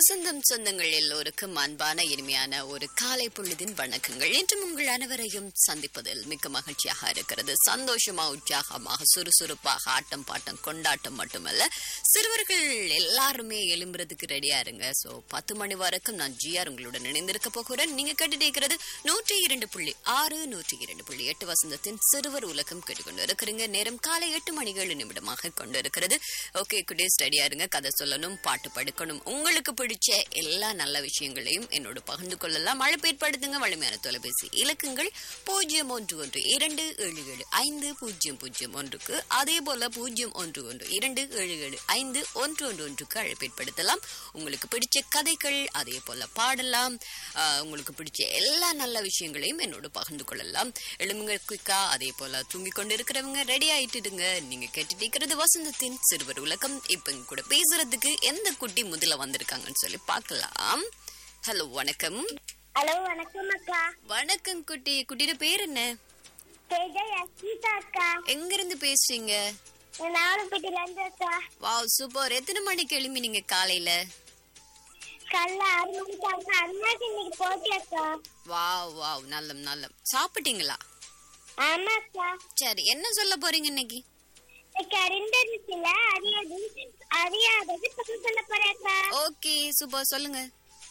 வசந்தம் சொந்தங்கள் எல்லோருக்கும் அன்பான இனிமையான ஒரு காலை பொழுதின் வணக்கங்கள் இன்றும் உங்கள் அனைவரையும் சந்திப்பதில் மிக்க மகிழ்ச்சியாக இருக்கிறது சந்தோஷமா உற்சாகமாக சுறுசுறுப்பாக ஆட்டம் பாட்டம் கொண்டாட்டம் மட்டுமல்ல சிறுவர்கள் எல்லாருமே எழும்புறதுக்கு ரெடியா இருங்க சோ பத்து மணி வரைக்கும் நான் ஜிஆர் உங்களுடன் இணைந்திருக்க போகிறேன் நீங்க கேட்டுட்டு இருக்கிறது நூற்றி இரண்டு புள்ளி ஆறு நூற்றி இரண்டு புள்ளி எட்டு வசந்தத்தின் சிறுவர் உலகம் கேட்டுக்கொண்டு இருக்கிறீங்க நேரம் காலை எட்டு மணி ஏழு நிமிடமாக கொண்டு இருக்கிறது ஓகே குடேஸ் ரெடியா இருங்க கதை சொல்லணும் பாட்டு படுக்கணும் உங்களுக்கு பிடிச்ச எல்லா நல்ல விஷயங்களையும் என்னோட பகிர்ந்து கொள்ளலாம் அழைப்பேற்படுத்துங்க வலிமையான தொலைபேசி இலக்குங்கள் பூஜ்ஜியம் ஒன்று ஒன்று இரண்டு ஏழு ஏழு ஐந்து பூஜ்ஜியம் பூஜ்ஜியம் ஒன்றுக்கு அதே போல பூஜ்ஜியம் ஒன்று ஒன்று இரண்டு ஏழு ஏழு ஐந்து ஒன்று ஒன்று ஒன்றுக்கு அழைப்பேற்படுத்தலாம் உங்களுக்கு பிடிச்ச கதைகள் அதே போல பாடலாம் ஆஹ், உங்களுக்கு பிடிச்ச எல்லா நல்ல விஷயங்களையும் என்னோட பகிர்ந்து கொள்ளலாம் எழுமுங்க குயிக்கா அதே போல தூங்கி கொண்டு இருக்கிறவங்க ரெடி ஆயிட்டுடுங்க நீங்க கேட்டுட்டு இருக்கிறது வசந்தத்தின் சிறுவர் உலகம் இப்ப இங்க கூட பேசுறதுக்கு எந்த குட்டி முதல்ல வந்திருக்காங்கன்னு சொல்லி பார்க்கலாம் ஹலோ வணக்கம் ஹலோ வணக்கம் அக்கா வணக்கம் குட்டி குட்டியோட பேர் என்ன தேஜா யஸ்மிதா அக்கா எங்க இருந்து பேசுறீங்க நான் நாவலப்பட்டில இருந்து அக்கா வாவ் சூப்பர் எத்தனை மணிக்கு எழும்பினீங்க காலையில காலைல ஆறு மணிக்கு அக்கா அம்மாக்கு இன்னைக்கு போட்டி அக்கா வாவ் வாவ் நல்லம் நல்லம் சாப்பிட்டீங்களா ஆமா அக்கா சரி என்ன சொல்ல போறீங்க இன்னைக்கு இன்னைக்கு அறிந்ததுல அறியாது அறியாதது பக்கம் சொல்ல போறேன் அக்கா ஓகே சூப்பர் சொல்லுங்க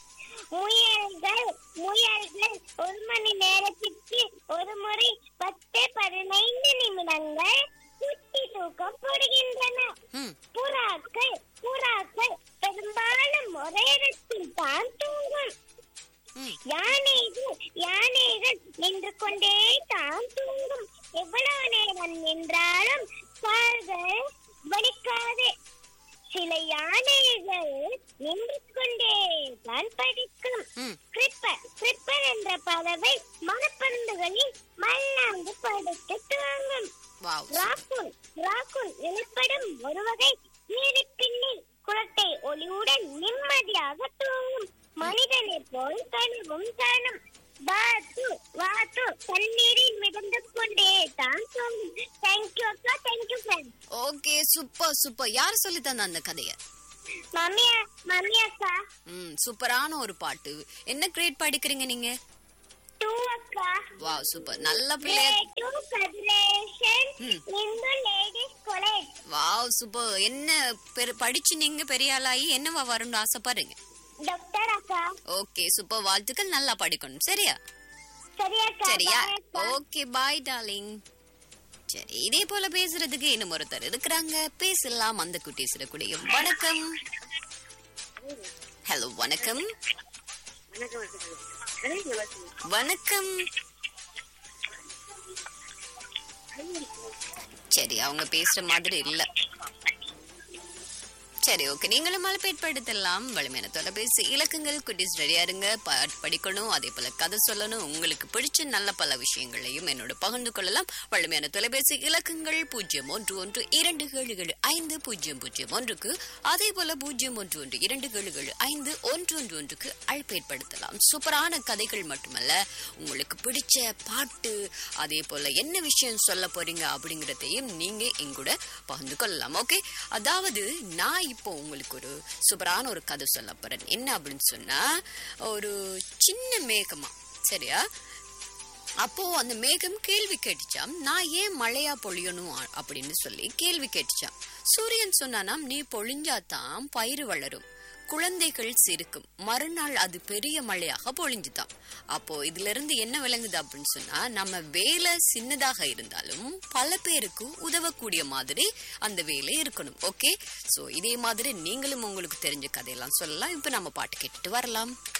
முயல்கள் முயல்கள் ஒரு மணி நேரத்திற்கு ஒரு முறை பத்து பதினைந்து நிமிடங்கள் குட்டி தூக்கம் போடுகின்றன ம் புறாக்கள் புறாக்கள் பெரும்பாலும் ஒரே இடத்தில் தான் தூங்கும் ம் யானைகள் யானைகள் நின்று கொண்டே தான் தூங்கும் எவ்வளவு நேரம் நின்றாலும் கால்கள் வலிக்காது சில யானைகள் நின்று கொண்டே தான் படிக்கும் ம் கிரிப்பர் கிரிப்பர் என்ற பறவை மரப்பந்துகளில் மல்லாந்து படுத்து தூங்கும் வாவ் ராக்குன் ராக்குன் எனப்படும் ஒரு வகை நீருக்கிண்ணி குளத்தை ஒளியுடன் நிம்மதியாக தூங்கும் மனிதனை போல் கனவும் காணும் வாத்து வாத்து தண்ணீரில் மிதந்து கொண்டே தான் தூங்கும் தேங்க்யூ அக்கா thank you friend okay super super யார் சொல்லி தந்த அந்த கதைய மம்மி மம்மி அக்கா ம் சூப்பரான ஒரு பாட்டு என்ன கிரேட் படிக்கிறீங்க நீங்க டூ அக்கா வாவ் சூப்பர் நல்ல பிள்ளைய டூ கதிரேஷன் ம். Hindu ladies college wow super என்ன பெரு- படிச்சு நீங்க பெரிய ஆளாகி என்னவா வரணும்னு ஆசைப்படுறீங்க டாக்டர் அக்கா ஓகே சூப்பர் வாழ்த்துக்கள் நல்லா படிக்கணும் சரியா சரியா அக்கா சரியா bye அக்கா. ஓகே பாய் டார்லிங் சரி இதே போல பேசுறதுக்கு இன்னும் ஒருத்தர் இருக்கிறாங்க பேசலாம் அந்த குட்டி சிறக்கூடிய வணக்கம் ஹலோ வணக்கம் வணக்கம் சரி அவங்க பேசுற மாதிரி இல்ல சரி ஓகே நீங்களும் மலைப்பேற்படுத்தலாம் வலிமையான தொலைபேசி இலக்கங்கள் குட்டீஸ் ரெடியா இருங்க பாட்டு படிக்கணும் அதே போல கதை சொல்லணும் உங்களுக்கு பிடிச்ச நல்ல பல விஷயங்களையும் என்னோட பகிர்ந்து கொள்ளலாம் வலிமையான தொலைபேசி இலக்கங்கள் பூஜ்ஜியம் ஒன்று ஒன்று இரண்டு ஏழு ஏழு ஐந்து பூஜ்ஜியம் பூஜ்ஜியம் ஒன்றுக்கு அதே போல பூஜ்ஜியம் ஒன்று ஒன்று இரண்டு ஏழு ஏழு ஐந்து ஒன்று ஒன்று ஒன்றுக்கு அழைப்பேற்படுத்தலாம் சூப்பரான கதைகள் மட்டுமல்ல உங்களுக்கு பிடிச்ச பாட்டு அதே போல என்ன விஷயம் சொல்ல போறீங்க அப்படிங்கறதையும் நீங்க எங்கூட பகிர்ந்து கொள்ளலாம் ஓகே அதாவது நான் இப்போ உங்களுக்கு ஒரு சூப்பரான ஒரு கதை சொல்ல போறேன் என்ன அப்படின்னு சொன்னா ஒரு சின்ன மேகமா சரியா அப்போ அந்த மேகம் கேள்வி கேட்டுச்சாம் நான் ஏன் மழையா பொழியணும் அ- அப்படின்னு சொல்லி கேள்வி கேட்டுச்சாம் சூரியன் சொன்னானாம் நீ பொழிஞ்சாதான் பயிர் வளரும் குழந்தைகள் சிரிக்கும் மறுநாள் அது பெரிய மழையாக பொழிஞ்சுதாம் அப்போ இதுல இருந்து என்ன விளங்குது அப்படின்னு சொன்னா நம்ம வேலை சின்னதாக இருந்தாலும் பல பேருக்கு உதவக்கூடிய மாதிரி அந்த வேலை இருக்கணும் ஓகே சோ இதே மாதிரி நீங்களும் உங்களுக்கு தெரிஞ்ச கதையெல்லாம் சொல்லலாம் இப்ப நம்ம பாட்டு கேட்டுட்டு வரலாம்